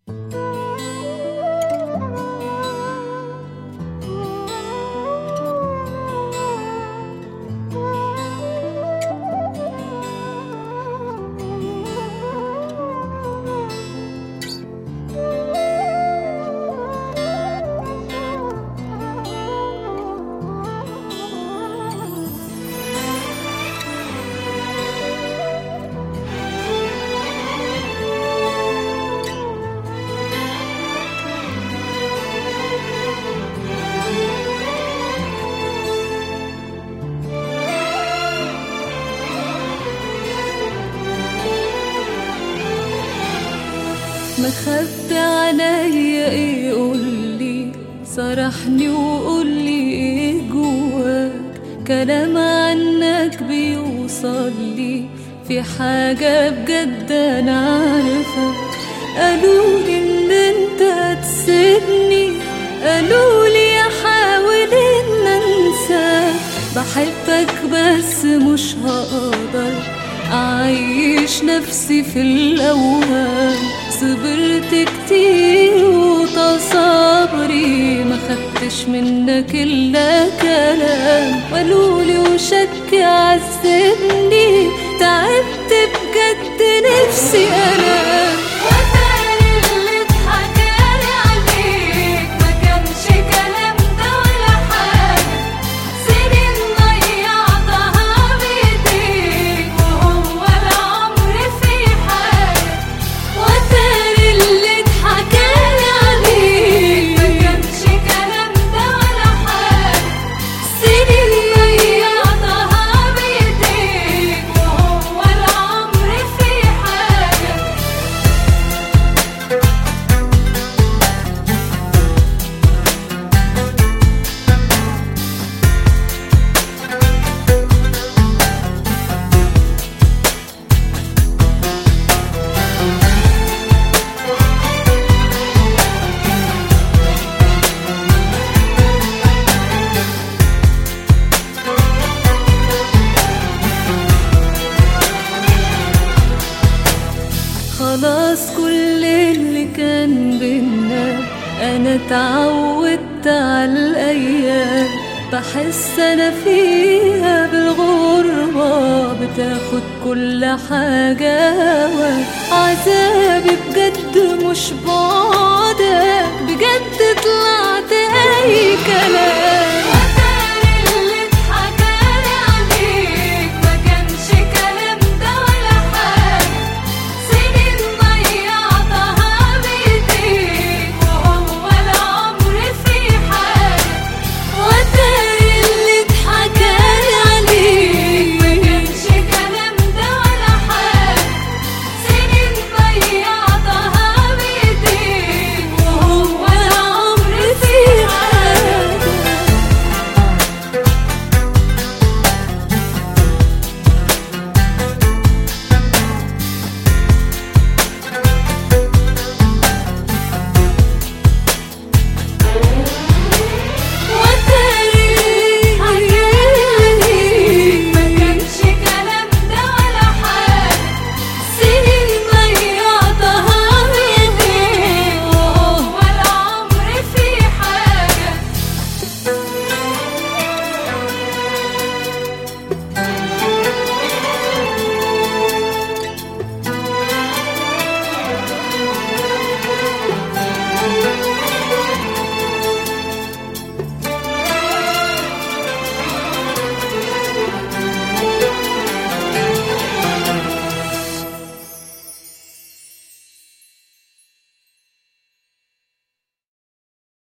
مخبي عليا ايه قولي صرحني وقولي ايه جواك كلام عنك بيوصل لي في حاجة بجد انا عارفة قالولي ان انت هتسيبني قالولي احاول ان انساك بحبك بس مش هقدر أعيش نفسي في الأوهام صبرت كتير وتصبري ما خدتش منك إلا كلام قالولي وشك عذبني تعبت بجد نفسي أنام وتاني اللي اتحكالي عليك ما كانش كلام ده ولا حاجة سنين ضيعتها بإيديك وهو العمر في حاجة وتاني اللي اتحكالي عليك ما كانش كلام ده ولا حاجة سنين ضيعتها بإيديك وهو العمر في حاجة خلاص كل اللي كان بينا انا اتعودت على الايام بحس انا فيها بالغربة بتاخد كل حاجة عذابي بجد مش بعدك بجد طلعت اي كلام